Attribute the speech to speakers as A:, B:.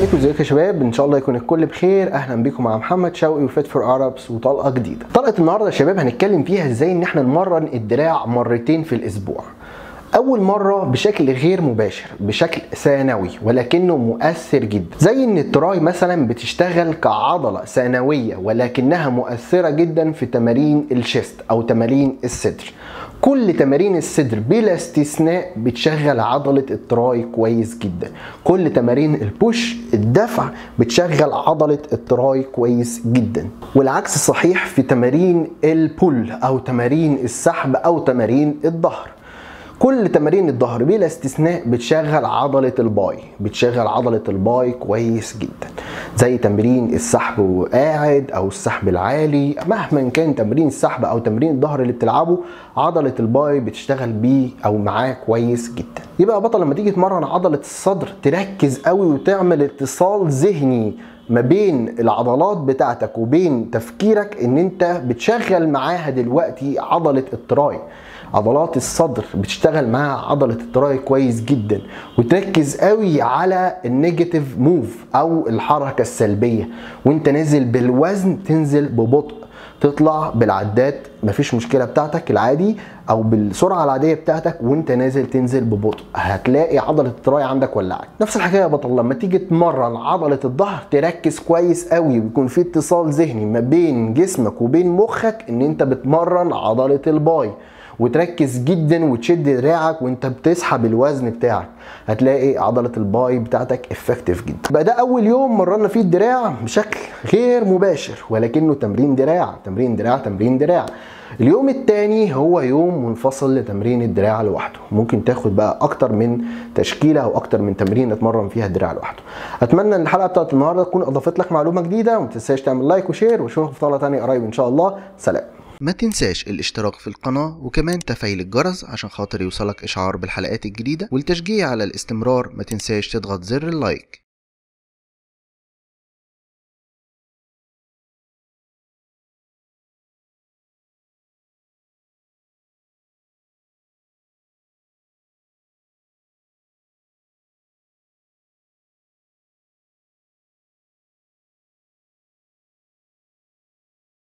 A: عليكم ازيكم يا شباب ان شاء الله يكون الكل بخير اهلا بيكم مع محمد شوقي وفيت فور ارابس وطلقه جديده طلقه النهارده يا شباب هنتكلم فيها ازاي ان احنا نمرن الدراع مرتين في الاسبوع اول مره بشكل غير مباشر بشكل ثانوي ولكنه مؤثر جدا زي ان التراي مثلا بتشتغل كعضله ثانويه ولكنها مؤثره جدا في تمارين الشيست او تمارين الصدر كل تمارين الصدر بلا استثناء بتشغل عضلة التراي كويس جدا كل تمارين البوش الدفع بتشغل عضلة التراي كويس جدا والعكس صحيح في تمارين البول او تمارين السحب او تمارين الظهر كل تمارين الظهر بلا استثناء بتشغل عضلة الباي بتشغل عضلة الباي كويس جدا زي تمرين السحب وقاعد او السحب العالي مهما كان تمرين السحب او تمرين الظهر اللي بتلعبه عضلة الباي بتشتغل بيه او معاه كويس جدا يبقى يا بطل لما تيجي تمرن عضلة الصدر تركز قوي وتعمل اتصال ذهني ما بين العضلات بتاعتك وبين تفكيرك ان انت بتشغل معاها دلوقتي عضلة التراي عضلات الصدر بتشتغل معاها عضلة التراي كويس جدا وتركز قوي على النيجاتيف موف او الحركة السلبية وانت نازل بالوزن تنزل ببطء تطلع بالعدات مفيش مشكله بتاعتك العادي او بالسرعه العاديه بتاعتك وانت نازل تنزل ببطء هتلاقي عضله التراي عندك ولعت نفس الحكايه يا بطل لما تيجي تمرن عضله الظهر تركز كويس قوي ويكون في اتصال ذهني ما بين جسمك وبين مخك ان انت بتمرن عضله الباي وتركز جدا وتشد دراعك وانت بتسحب الوزن بتاعك هتلاقي عضله الباي بتاعتك افكتيف جدا بقى ده اول يوم مرنا فيه الدراع بشكل غير مباشر ولكنه تمرين دراع تمرين دراع تمرين دراع اليوم التاني هو يوم منفصل لتمرين الدراع لوحده ممكن تاخد بقى اكتر من تشكيله او اكتر من تمرين اتمرن فيها الدراع لوحده اتمنى ان الحلقه بتاعت النهارده تكون اضافت لك معلومه جديده وما تنساش تعمل لايك وشير واشوفك في طلقه تانيه قريب ان شاء الله سلام
B: ما تنساش الاشتراك في القناة وكمان تفعيل الجرس عشان خاطر يوصلك إشعار بالحلقات الجديدة والتشجيع على الاستمرار ما تنساش تضغط زر اللايك